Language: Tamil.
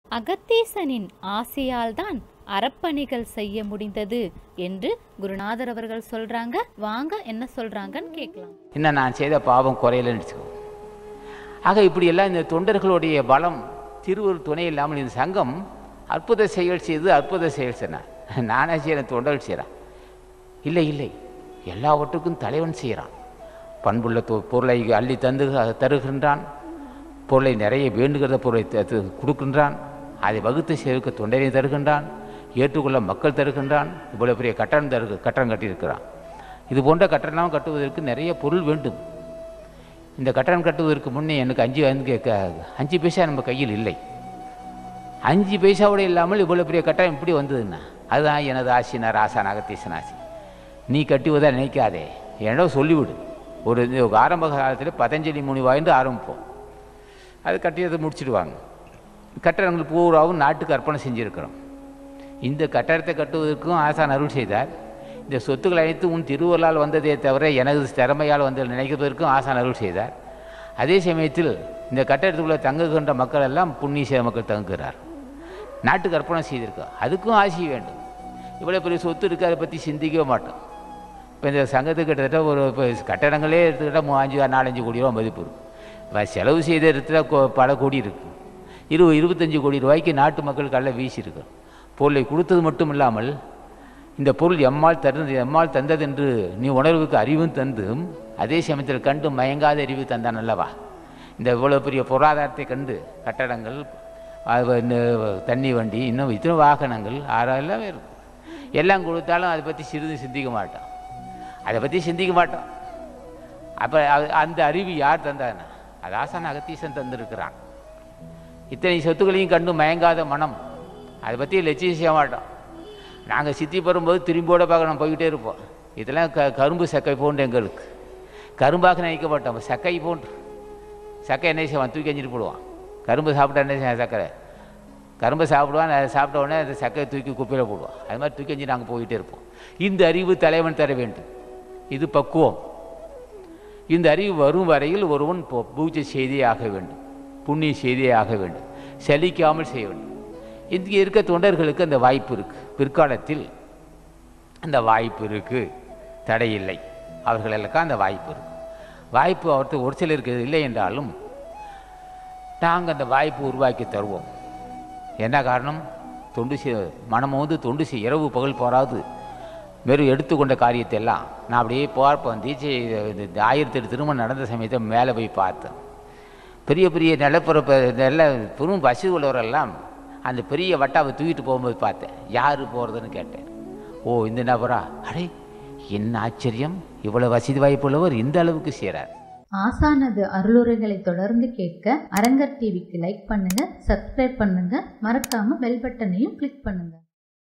அகத்தீசனின் ஆசையால்தான் அறப்பணிகள் செய்ய முடிந்தது என்று குருநாதர் அவர்கள் சொல்றாங்க வாங்க என்ன சொல்றாங்கன்னு கேட்கலாம் இன்னும் நான் செய்த பாவம் குறையலன்னு வச்சுக்கோ ஆக இப்படியெல்லாம் இந்த தொண்டர்களுடைய பலம் திருவருள் துணை இல்லாமல் இந்த சங்கம் அற்புத செயல் செய்து அற்புத செயல் சொன்னார் நானே செய்கிறேன் தொண்டர்கள் செய்கிறான் இல்லை இல்லை எல்லாவற்றுக்கும் தலைவன் செய்கிறான் பண்புள்ள தொ- பொருளை அள்ளி தந்து தருகின்றான் பொருளை நிறைய வேண்டுகிற பொருளை த- த- கொடுக்கின்றான் அதை வகுத்து சேர்க்க தொண்டரை தருகின்றான் ஏற்றுக்கொள்ள மக்கள் தருகின்றான் இவ்வளோ பெரிய கட்டணம் தரு கட்டணம் கட்டியிருக்கிறான் இது போன்ற கட்டணம் கட்டுவதற்கு நிறைய பொருள் வேண்டும் இந்த கட்டணம் கட்டுவதற்கு முன்னே எனக்கு அஞ்சு அஞ்சு க- அஞ்சு பைசா நம்ம கையில் இல்லை அஞ்சு பைசாவோட இல்லாமல் இவ்வளோ பெரிய கட்டணம் இப்படி வந்ததுன்னா அதுதான் எனது ஆசினார் ஆசான் அகத்தீசன் ஆசி நீ கட்டுவதை நினைக்காதே என்னடோ சொல்லிவிடு ஒரு இது ஒரு ஆரம்ப காலத்தில் பதஞ்சலி முனிவாயின்னு ஆரம்பிப்போம் அது கட்டியதை முடிச்சிடுவாங்க கட்டடங்கள் பூராவும் நாட்டுக்கு அர்ப்பணம் செஞ்சுருக்கிறோம் இந்த கட்டடத்தை கட்டுவதற்கும் ஆசான் அருள் செய்தார் இந்த சொத்துக்கள் அனைத்து உன் திருவருளால் வந்ததே தவிர எனது திறமையால் வந்து நினைப்பதற்கும் ஆசான் அருள் செய்தார் அதே சமயத்தில் இந்த கட்டடத்துக்குள்ளே தங்குகின்ற மக்கள் எல்லாம் புண்ணிய மக்கள் தங்குகிறார் நாட்டுக்கு அர்ப்பணம் செய்திருக்கோம் அதுக்கும் ஆசி வேண்டும் இவ்வளோ பெரிய சொத்து இருக்குது அதை பற்றி சிந்திக்கவே மாட்டோம் இப்போ இந்த சங்கத்துக்கு கிட்டத்தட்ட ஒரு இப்போ கட்டடங்களே எடுத்துக்கிட்டால் மூ அஞ்சு நாலஞ்சு கோடி ரூபா மதிப்பு இருக்கும் வ- செலவு செய்த இடத்துல கொ- பல கோடி இருக்கு இருபது இருபத்தஞ்சு கோடி ரூபாய்க்கு நாட்டு மக்களுக்கு அல்ல வீசியிருக்கு பொருளை கொடுத்தது மட்டும் இல்லாமல் இந்த பொருள் எம்மால் தருது எம்மால் தந்தது என்று நீ உணர்வுக்கு அறிவும் தந்தும் அதே சமயத்தில் கண்டு மயங்காத அறிவு தந்தான் அல்லவா இந்த இவ்வளோ பெரிய பொருளாதாரத்தை கண்டு கட்டடங்கள் அது இந்த தண்ணி வண்டி இன்னும் இத்தனை வாகனங்கள் ஆறாம் எல்லாமே இருக்கும் எல்லாம் கொடுத்தாலும் அதை பற்றி சிறிது சிந்திக்க மாட்டோம் அதை பற்றி சிந்திக்க மாட்டோம் அப்போ அந்த அறிவு யார் தந்தானா அது ஆசான அகத்தீசன் தந்திருக்கிறான் இத்தனை சொத்துக்களையும் கண்டு மயங்காத மனம் அதை பற்றி லட்சியம் செய்ய மாட்டோம் நாங்கள் சித்தி பெறும்போது திரும்பியோட பார்க்க நம்ம போய்கிட்டே இருப்போம் இதெல்லாம் க கரும்பு சக்கை போன்று எங்களுக்கு கரும்பாக நினைக்க மாட்டோம் சக்கை போன்று சக்கை என்ன செய்வான் தூக்கி எஞ்சிட்டு போடுவான் கரும்பு சாப்பிட்டா என்ன செய்வான் சக்கரை கரும்பை சாப்பிடுவான் அதை சாப்பிட்ட உடனே அந்த சக்கையை தூக்கி குப்பையில் போடுவான் அது மாதிரி தூக்கி எஞ்சி நாங்கள் போய்கிட்டே இருப்போம் இந்த அறிவு தலைவன் தர வேண்டும் இது பக்குவம் இந்த அறிவு வரும் வரையில் ஒருவன் பூ- பூஜை செய்தே ஆக வேண்டும் புண்ணிய செய்தே ஆக வேண்டும் சலிக்காமல் செய்ய வேண்டும் இங்கே இருக்க தொண்டர்களுக்கு அந்த வாய்ப்பு இருக்குது பிற்காலத்தில் அந்த வாய்ப்பு இருக்குது தடையில்லை அவர்களுக்கெல்லாம் அந்த வாய்ப்பு இருக்குது வாய்ப்பு அவர்கிட்ட ஒரு சிலருக்கு இல்லை என்றாலும் நாங்கள் அந்த வாய்ப்பு உருவாக்கி தருவோம் என்ன காரணம் தொண்டு செய் மனம் வந்து தொண்டு செய் இரவு பகல் போராது வெறும் எடுத்துக்கொண்ட காரியத்தை எல்லாம் நான் அப்படியே பார்ப்பேன் தீட்சை இந்த ஆயிரத்தி எட்டு திருமணம் நடந்த சமயத்தை மேலே போய் பார்த்தேன் பெரிய பெரிய நிலப்பரப்பு நல்ல பெரும் பசு உள்ளவரெல்லாம் அந்த பெரிய வட்டாவை தூக்கிட்டு போகும்போது பார்த்தேன் யார் போகிறதுன்னு கேட்டேன் ஓ இந்த நபரா அடே என்ன ஆச்சரியம் இவ்வளோ வசதி வாய்ப்புள்ளவர் இந்த அளவுக்கு செய்கிறார் ஆசானது அருளுரைகளை தொடர்ந்து கேட்க அரங்கர் டிவிக்கு லைக் பண்ணுங்க சப்ஸ்கிரைப் பண்ணுங்க மறக்காம பெல் பட்டனையும் கிளிக் பண்ணுங்க